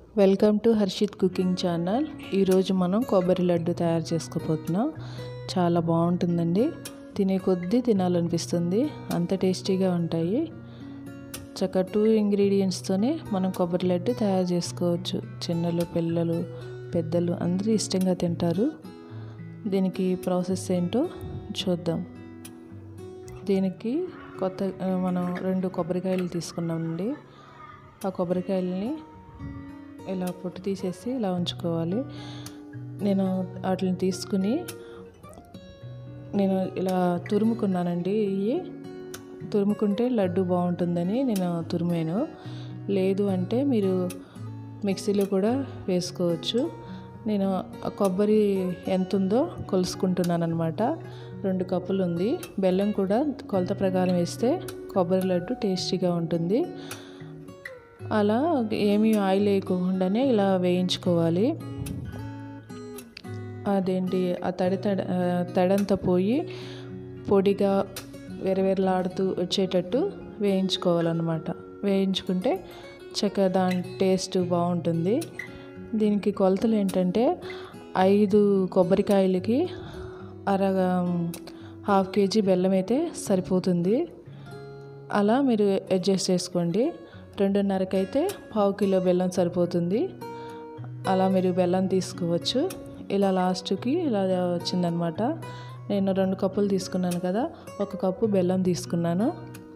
welcome to Harshit cooking channel ఈరోజు మనం కొబ్బరి లడ్డు తయారు చేసుకోబోతున్నాం చాలా బాగుంటుందండి తినే కొద్దీ తినాలనిపిస్తుంది అంత టేస్టీగా ఉంటాయి చక్క టూ ఇంగ్రీడియంట్స్తోనే మనం కొబ్బరి లడ్డు తయారు చేసుకోవచ్చు చిన్నలు పిల్లలు పెద్దలు అందరూ ఇష్టంగా తింటారు దీనికి ప్రాసెస్ ఏంటో చూద్దాం దీనికి కొత్త మనం రెండు కొబ్బరికాయలు తీసుకున్నామండి ఆ కొబ్బరికాయలని ఇలా పొట్టు తీసేసి ఇలా ఉంచుకోవాలి నేను వాటిని తీసుకుని నేను ఇలా తురుముకున్నానండి ఇవి తురుముకుంటే లడ్డు బాగుంటుందని నేను తురిమాను లేదు అంటే మీరు మిక్సీలో కూడా వేసుకోవచ్చు నేను కొబ్బరి ఎంత ఉందో కొలుసుకుంటున్నాను అనమాట రెండు కప్పులు ఉంది బెల్లం కూడా కొలత ప్రకారం వేస్తే కొబ్బరి లడ్డు టేస్టీగా ఉంటుంది అలా ఏమీ ఆయిల్ వేయకుండానే ఇలా వేయించుకోవాలి అదేంటి ఆ తడి తడ తడంతా పోయి పొడిగా వెరవెరలాడుతూ వచ్చేటట్టు వేయించుకోవాలన్నమాట వేయించుకుంటే చక్కగా దాని టేస్ట్ బాగుంటుంది దీనికి కొలతలు ఏంటంటే ఐదు కొబ్బరికాయలకి అరగ హాఫ్ కేజీ బెల్లం అయితే సరిపోతుంది అలా మీరు అడ్జస్ట్ చేసుకోండి రెండున్నరకైతే పావు కిలో బెల్లం సరిపోతుంది అలా మీరు బెల్లం తీసుకోవచ్చు ఇలా లాస్ట్కి ఇలా వచ్చిందనమాట నేను రెండు కప్పులు తీసుకున్నాను కదా ఒక కప్పు బెల్లం తీసుకున్నాను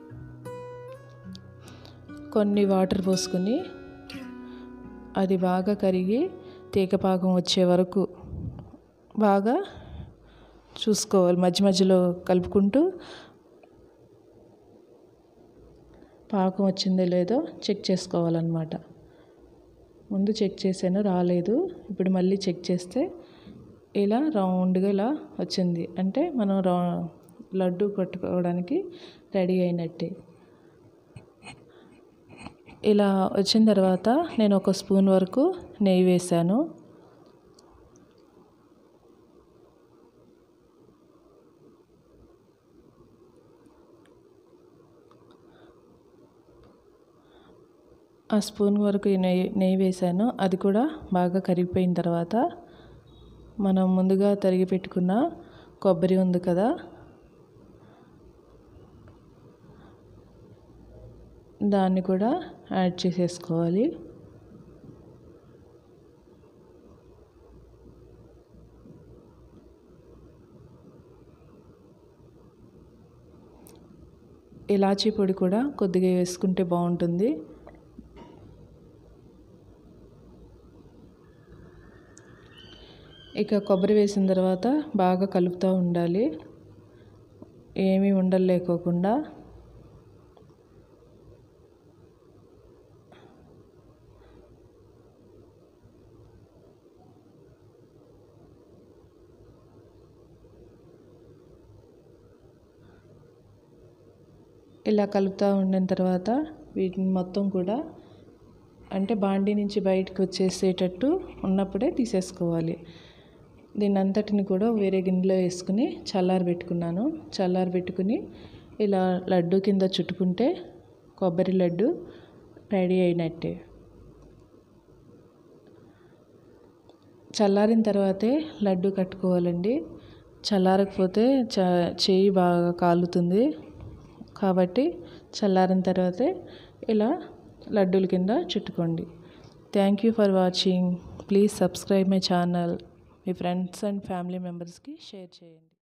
కొన్ని వాటర్ పోసుకుని అది బాగా కరిగి తీగపాకం వచ్చే వరకు బాగా చూసుకోవాలి మధ్య మధ్యలో కలుపుకుంటూ పాకం వచ్చిందో లేదో చెక్ చేసుకోవాలన్నమాట ముందు చెక్ చేశాను రాలేదు ఇప్పుడు మళ్ళీ చెక్ చేస్తే ఇలా రౌండ్గా ఇలా వచ్చింది అంటే మనం రౌ లడ్డు కొట్టుకోవడానికి రెడీ అయినట్టే ఇలా వచ్చిన తర్వాత నేను ఒక స్పూన్ వరకు నెయ్యి వేశాను ఆ స్పూన్ వరకు నెయ్యి నెయ్యి వేసాను అది కూడా బాగా కరిగిపోయిన తర్వాత మనం ముందుగా తరిగి పెట్టుకున్న కొబ్బరి ఉంది కదా దాన్ని కూడా యాడ్ చేసేసుకోవాలి ఇలాచీ పొడి కూడా కొద్దిగా వేసుకుంటే బాగుంటుంది ఇక కొబ్బరి వేసిన తర్వాత బాగా కలుపుతూ ఉండాలి ఏమీ ఉండలు లేకోకుండా ఇలా కలుపుతూ ఉండిన తర్వాత వీటిని మొత్తం కూడా అంటే బాండీ నుంచి బయటకు వచ్చేసేటట్టు ఉన్నప్పుడే తీసేసుకోవాలి దీని అంతటిని కూడా వేరే గిన్నెలో వేసుకుని చల్లారి పెట్టుకున్నాను చల్లారి పెట్టుకుని ఇలా లడ్డు కింద చుట్టుకుంటే కొబ్బరి లడ్డు రెడీ అయినట్టే చల్లారిన తర్వాతే లడ్డు కట్టుకోవాలండి చల్లారకపోతే చ చేయి బాగా కాలుతుంది కాబట్టి చల్లారిన తర్వాతే ఇలా లడ్డూల కింద చుట్టుకోండి thank you for watching please subscribe my channel మీ ఫ్రెండ్స్ అండ్ ఫ్యామిలీ మెంబర్స్కి షేర్ చేయండి